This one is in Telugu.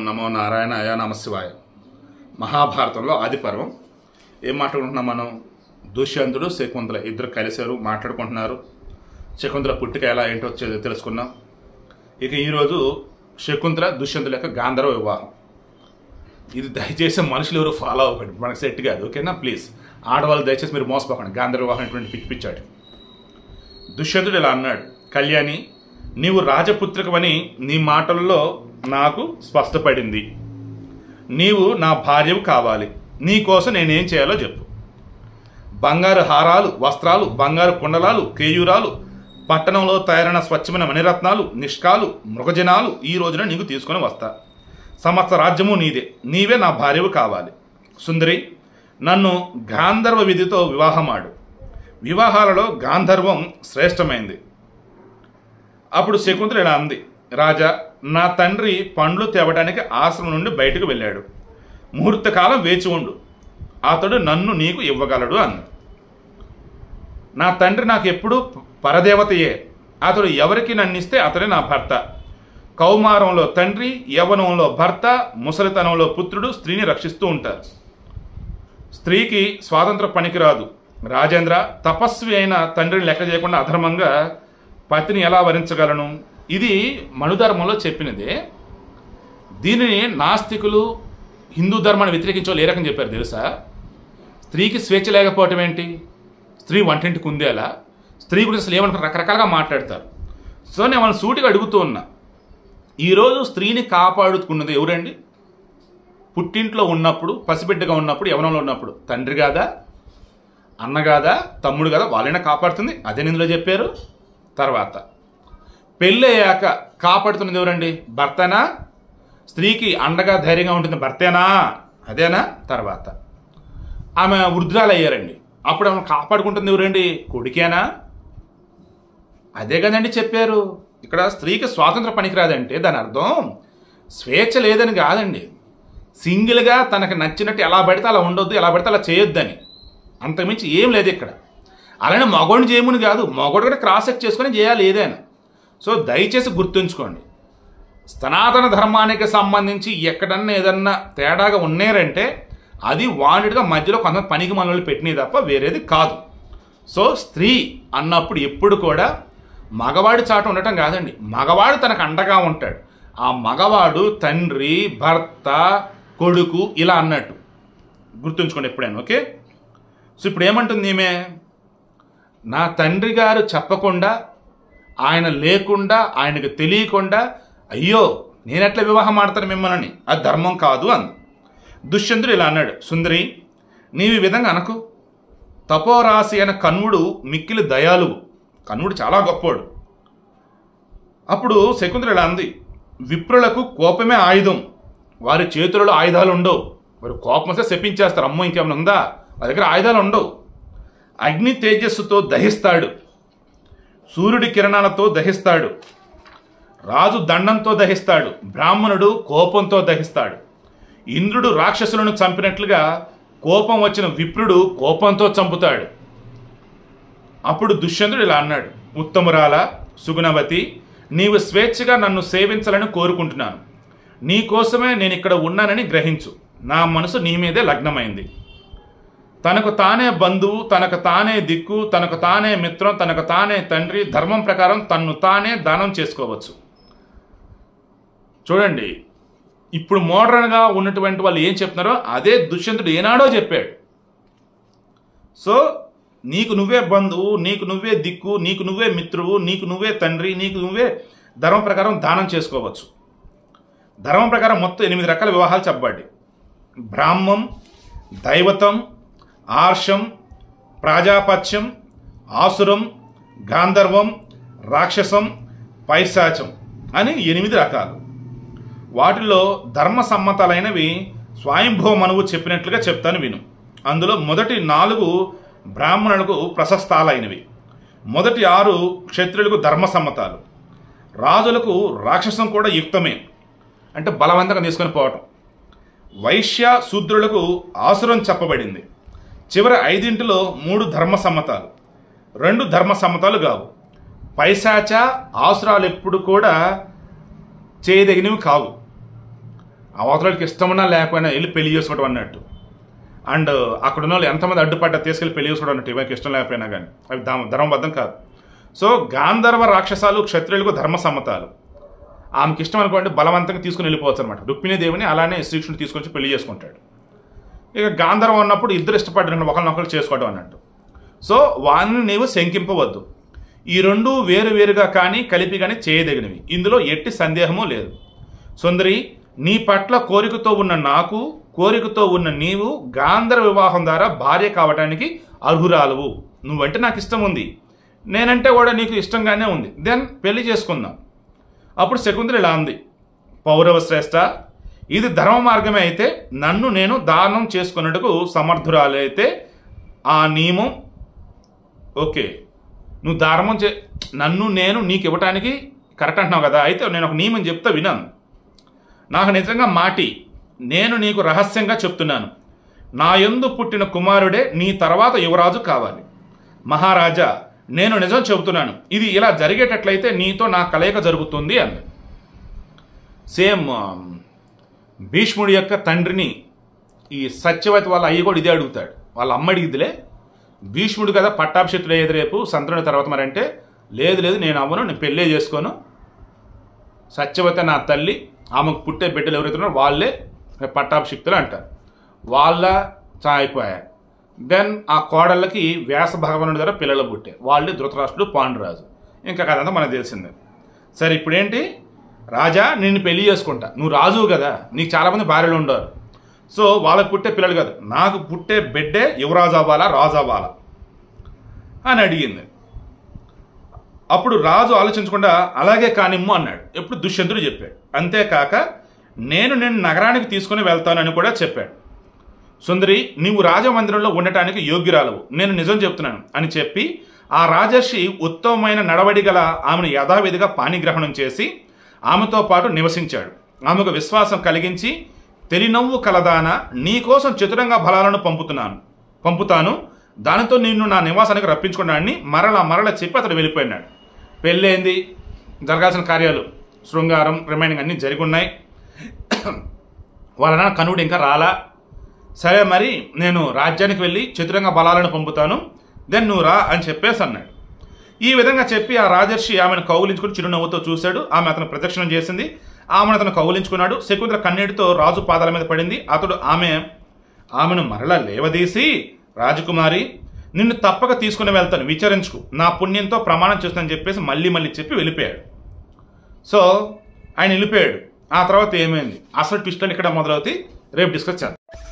నమో నారాయణ అయా నమశివాయ మహాభారతంలో ఆది పర్వం ఏం మాట్లాడుకుంటున్నాం మనం దుష్యంతుడు శకుంతల ఇద్దరు కలిశారు మాట్లాడుకుంటున్నారు శకుంతల పుట్టిక ఎలా ఏంటో చె- తెలుసుకున్నాం ఇక ఈరోజు శకుంతల దుష్యంతుల యొక్క గాంధర్వ వివాహం ఇది దయచేసి మనుషులు ఎవరు ఫాలో అవ్వకండి మనకు సెట్ కాదు ఓకేనా ప్లీజ్ ఆడవాళ్ళు దయచేసి మీరు మోసపోకండి గాంధర్వ వివాహం అనేటువంటి పిచ్చి పిచ్చాడు దుష్యంతుడు ఇలా అన్నాడు కళ్యాణి నీవు రాజపుత్రికవని నీ మాటల్లో నాకు స్పష్టపడింది నీవు నా భార్యవు కావాలి నీ కోసం నేనేం చేయాలో చెప్పు బంగారు హారాలు వస్త్రాలు బంగారు కుండలాలు కేయూరాలు పట్టణంలో తయారైన స్వచ్ఛమైన మణిరత్నాలు నిష్కాలు మృగజనాలు ఈ రోజున నీకు తీసుకొని వస్తా సమస్త రాజ్యము నీదే నీవే నా భార్యవు కావాలి సుందరి నన్ను గాంధర్వ విధితో వివాహమాడు వివాహాలలో గాంధర్వం శ్రేష్టమైంది అప్పుడు శకుంతల ఇలా అంది రాజా నా తండ్రి పండ్లు తేవడానికి ఆశ్రమం నుండి బయటకు వెళ్ళాడు ముహూర్త కాలం వేచి ఉండు అతడు నన్ను నీకు ఇవ్వగలడు అంది నా తండ్రి నాకు ఎప్పుడు పరదేవతయే అతడు ఎవరికి నన్నిస్తే అతడే నా భర్త కౌమారంలో తండ్రి యవనంలో భర్త ముసలితనంలో పుత్రుడు స్త్రీని రక్షిస్తూ ఉంటారు స్త్రీకి స్వాతంత్ర పనికిరాదు రాజేంద్ర తపస్వి అయిన తండ్రిని లెక్క చేయకుండా అధర్మంగా పతిని ఎలా వరించగలను ఇది మనుధర్మంలో చెప్పినదే దీనిని నాస్తికులు హిందూ ధర్మాన్ని వ్యతిరేకించో ఏ రకం చెప్పారు తెలుసా స్త్రీకి స్వేచ్ఛ లేకపోవటం ఏంటి స్త్రీ వంటింటి కుందేలా స్త్రీ గురించి అసలు ఏమనుకుని రకరకాలుగా మాట్లాడతారు సో నేను వాళ్ళని సూటిగా అడుగుతూ ఉన్నా ఈరోజు స్త్రీని కాపాడుకున్నది ఎవరండి పుట్టింట్లో ఉన్నప్పుడు పసిబిడ్డగా ఉన్నప్పుడు యవనంలో ఉన్నప్పుడు తండ్రి కాదా అన్న కాదా తమ్ముడు కదా వాళ్ళైనా కాపాడుతుంది అదే ఇందులో చెప్పారు తర్వాత పెళ్ళి అయ్యాక కాపాడుతున్నది ఎవరండి భర్తనా స్త్రీకి అండగా ధైర్యంగా ఉంటుంది భర్తేనా అదేనా తర్వాత ఆమె వృద్ధురాలు అయ్యారండి అప్పుడు ఆమె కాపాడుకుంటుంది ఎవరండి కొడుకేనా అదే కదండి చెప్పారు ఇక్కడ స్త్రీకి స్వాతంత్ర పనికిరాదంటే దాని అర్థం స్వేచ్ఛ లేదని కాదండి సింగిల్గా తనకు నచ్చినట్టు ఎలా పడితే అలా ఉండొద్దు ఎలా పడితే అలా చేయొద్దని అంతకుమించి ఏం లేదు ఇక్కడ అలానే మగోడిని చేయమని కాదు మగోడు కూడా క్రాస్ చెక్ చేసుకొని చేయాలి ఏదైనా సో దయచేసి గుర్తుంచుకోండి సనాతన ధర్మానికి సంబంధించి ఎక్కడన్నా ఏదన్నా తేడాగా ఉన్నారంటే అది వాంటెడ్గా మధ్యలో కొంత పనికి మనల్ని పెట్టినవి తప్ప వేరేది కాదు సో స్త్రీ అన్నప్పుడు ఎప్పుడు కూడా మగవాడి చాట ఉండటం కాదండి మగవాడు తనకు అండగా ఉంటాడు ఆ మగవాడు తండ్రి భర్త కొడుకు ఇలా అన్నట్టు గుర్తుంచుకోండి ఎప్పుడైనా ఓకే సో ఇప్పుడు ఏమంటుంది ఈమె నా తండ్రి గారు చెప్పకుండా ఆయన లేకుండా ఆయనకు తెలియకుండా అయ్యో నేనెట్లా వివాహం ఆడతాను మిమ్మల్ని అది ధర్మం కాదు అంది దుష్యంతుడు ఇలా అన్నాడు సుందరి నీవు ఈ విధంగా అనకు తపోరాశి అయిన కన్నుడు మిక్కిలి దయాలువు కన్నుడు చాలా గొప్పోడు అప్పుడు శకుంతల ఇలా అంది విప్రులకు కోపమే ఆయుధం వారి చేతులలో ఆయుధాలు ఉండవు వారు కోపం వస్తే శపించేస్తారు అమ్మో ఇంకేమైనా ఉందా వారి దగ్గర ఆయుధాలు ఉండవు అగ్ని తేజస్సుతో దహిస్తాడు సూర్యుడి కిరణాలతో దహిస్తాడు రాజు దండంతో దహిస్తాడు బ్రాహ్మణుడు కోపంతో దహిస్తాడు ఇంద్రుడు రాక్షసులను చంపినట్లుగా కోపం వచ్చిన విప్రుడు కోపంతో చంపుతాడు అప్పుడు దుష్యంతుడు ఇలా అన్నాడు ఉత్తమురాల సుగుణవతి నీవు స్వేచ్ఛగా నన్ను సేవించాలని కోరుకుంటున్నాను నీ కోసమే నేను ఇక్కడ ఉన్నానని గ్రహించు నా మనసు నీ మీదే లగ్నమైంది తనకు తానే బంధువు తనకు తానే దిక్కు తనకు తానే మిత్రం తనకు తానే తండ్రి ధర్మం ప్రకారం తన్ను తానే దానం చేసుకోవచ్చు చూడండి ఇప్పుడు మోడర్న్గా ఉన్నటువంటి వాళ్ళు ఏం చెప్తున్నారో అదే దుష్యంతుడు ఏనాడో చెప్పాడు సో నీకు నువ్వే బంధువు నీకు నువ్వే దిక్కు నీకు నువ్వే మిత్రువు నీకు నువ్వే తండ్రి నీకు నువ్వే ధర్మం ప్రకారం దానం చేసుకోవచ్చు ధర్మం ప్రకారం మొత్తం ఎనిమిది రకాల వివాహాలు చెప్పబడ్డాయి బ్రాహ్మం దైవతం ఆర్షం ప్రాజాపత్యం ఆసురం గాంధర్వం రాక్షసం పైశాచం అని ఎనిమిది రకాలు వాటిలో ధర్మ సమ్మతాలైనవి స్వయంభవ మనువు చెప్పినట్లుగా చెప్తాను విను అందులో మొదటి నాలుగు బ్రాహ్మణులకు ప్రశస్తాలైనవి మొదటి ఆరు క్షత్రులకు ధర్మ సమ్మతాలు రాజులకు రాక్షసం కూడా యుక్తమే అంటే బలవంతంగా తీసుకొని పోవటం వైశ్య శూద్రులకు ఆసురం చెప్పబడింది చివరి ఐదింటిలో మూడు ధర్మ సమ్మతాలు రెండు ధర్మ సమ్మతాలు కావు పైశాచ ఆసురాలు ఎప్పుడు కూడా చేయదగినవి కావు అవతలకి ఇష్టమన్నా లేకపోయినా వెళ్ళి పెళ్లి చేసుకోవడం అన్నట్టు అండ్ అక్కడ ఉన్న వాళ్ళు ఎంతమంది అడ్డుపడ్డా తీసుకెళ్ళి పెళ్లి చేసుకోవడం అన్నట్టు ఇవాళకి ఇష్టం లేకపోయినా కానీ అవి ధర్మ- ధర్మబద్ధం కాదు సో గాంధర్వ రాక్షసాలు క్షత్రియులకు ధర్మ సమ్మతాలు ఆమెకి ఇష్టం అనుకోండి బలవంతంగా తీసుకుని వెళ్ళిపోవచ్చు అనమాట రుక్మిణీదేవిని అలానే శ్రీకృష్ణుడు తీసుకొచ్చి పెళ్లి చేసుకుంటాడు ఇక గాంధర్వం ఉన్నప్పుడు ఇద్దరు ఇష్టపడ్డారు ఒకరినొకరు చేసుకోవడం అన్నట్టు సో వారిని నీవు శంకింపవద్దు ఈ రెండు వేరు వేరుగా కానీ కలిపి కానీ చేయదగినవి ఇందులో ఎట్టి సందేహము లేదు సుందరి నీ పట్ల కోరికతో ఉన్న నాకు కోరికతో ఉన్న నీవు గాంధర్వ వివాహం ద్వారా భార్య కావడానికి అర్హురాలువు నువ్వంటే నాకు ఇష్టం ఉంది నేనంటే కూడా నీకు ఇష్టంగానే ఉంది దెన్ పెళ్లి చేసుకుందాం అప్పుడు శకుంతల ఇలా ఉంది పౌరవ శ్రేష్ట ఇది ధర్మ మార్గమే అయితే నన్ను నేను దానం చేసుకున్నట్టుకు సమర్థురాలైతే ఆ నియమం ఓకే నువ్వు ధర్మం చే నన్ను నేను నీకు ఇవ్వటానికి కరెక్ట్ అంటున్నావు కదా అయితే నేను ఒక నియమం చెప్తా వినాను నాకు నిజంగా మాటి నేను నీకు రహస్యంగా చెప్తున్నాను నా యందు పుట్టిన కుమారుడే నీ తర్వాత యువరాజు కావాలి మహారాజా నేను నిజం చెబుతున్నాను ఇది ఇలా జరిగేటట్లయితే నీతో నా కలయిక జరుగుతుంది అంది సేమ్ భీష్ముడి యొక్క తండ్రిని ఈ సత్యవతి వాళ్ళ అయ్యి కూడా ఇదే అడుగుతాడు వాళ్ళ అమ్మ అడిగిదిలే భీష్ముడు కదా పట్టాభిషిక్తుడు అయ్యేది రేపు సంతుని తర్వాత మరి అంటే లేదు లేదు నేను అవ్వను నేను పెళ్ళే చేసుకోను సత్యవతి నా తల్లి ఆమెకు పుట్టే బిడ్డలు ఎవరైతే ఉన్నారో వాళ్ళే పట్టాభిషిక్తులు అంటారు వాళ్ళ అయిపోయారు దెన్ ఆ కోడళ్ళకి వ్యాస భగవానుడి ద్వారా పిల్లలు పుట్టే వాళ్ళే ధృతరాష్ట్రుడు పాండురాజు ఇంకా కదంతా మనకు తెలిసిందే సరే ఇప్పుడేంటి రాజా నిన్ను పెళ్లి చేసుకుంటా నువ్వు రాజువు కదా నీకు చాలామంది భార్యలు ఉండరు సో వాళ్ళకి పుట్టే పిల్లలు కాదు నాకు పుట్టే బిడ్డే యువరాజు అవ్వాలా రాజు అవ్వాలా అని అడిగింది అప్పుడు రాజు ఆలోచించకుండా అలాగే కానిమ్ము అన్నాడు ఎప్పుడు దుష్యంతుడు చెప్పాడు అంతేకాక నేను నేను నగరానికి తీసుకుని వెళ్తానని కూడా చెప్పాడు సుందరి నీవు రాజమందిరంలో ఉండటానికి యోగ్యురాలవు నేను నిజం చెప్తున్నాను అని చెప్పి ఆ రాజర్షి ఉత్తమమైన నడవడి గల ఆమెను యథావిధిగా పాణిగ్రహణం చేసి ఆమెతో పాటు నివసించాడు ఆమెకు విశ్వాసం కలిగించి తెలినవ్వు కలదాన నీకోసం చతురంగా బలాలను పంపుతున్నాను పంపుతాను దానితో నిన్ను నా నివాసానికి రప్పించుకున్నాడని మరల మరల చెప్పి అతడు వెళ్ళిపోయినాడు పెళ్ళైంది జరగాల్సిన కార్యాలు శృంగారం రిమైనింగ్ అన్నీ జరిగి ఉన్నాయి వాళ్ళ నాన్న కనుడు ఇంకా రాలా సరే మరి నేను రాజ్యానికి వెళ్ళి చతురంగ బలాలను పంపుతాను దెన్ నువ్వు రా అని చెప్పేసి అన్నాడు ఈ విధంగా చెప్పి ఆ రాజర్షి ఆమెను కౌగిలించుకుని చిరునవ్వుతో చూశాడు ఆమె అతను ప్రదక్షిణం చేసింది ఆమెను అతను కౌగిలించుకున్నాడు శకుంతల కన్నీటితో రాజు పాదాల మీద పడింది అతడు ఆమె ఆమెను మరలా లేవదీసి రాజకుమారి నిన్ను తప్పక తీసుకుని వెళ్తాను విచారించుకు నా పుణ్యంతో ప్రమాణం చేస్తానని చెప్పేసి మళ్ళీ మళ్ళీ చెప్పి వెళ్ళిపోయాడు సో ఆయన వెళ్ళిపోయాడు ఆ తర్వాత ఏమైంది అసలు ట్విస్ట్ అని ఇక్కడ మొదలవుతాయి రేపు డిస్కస్ చేద్దాం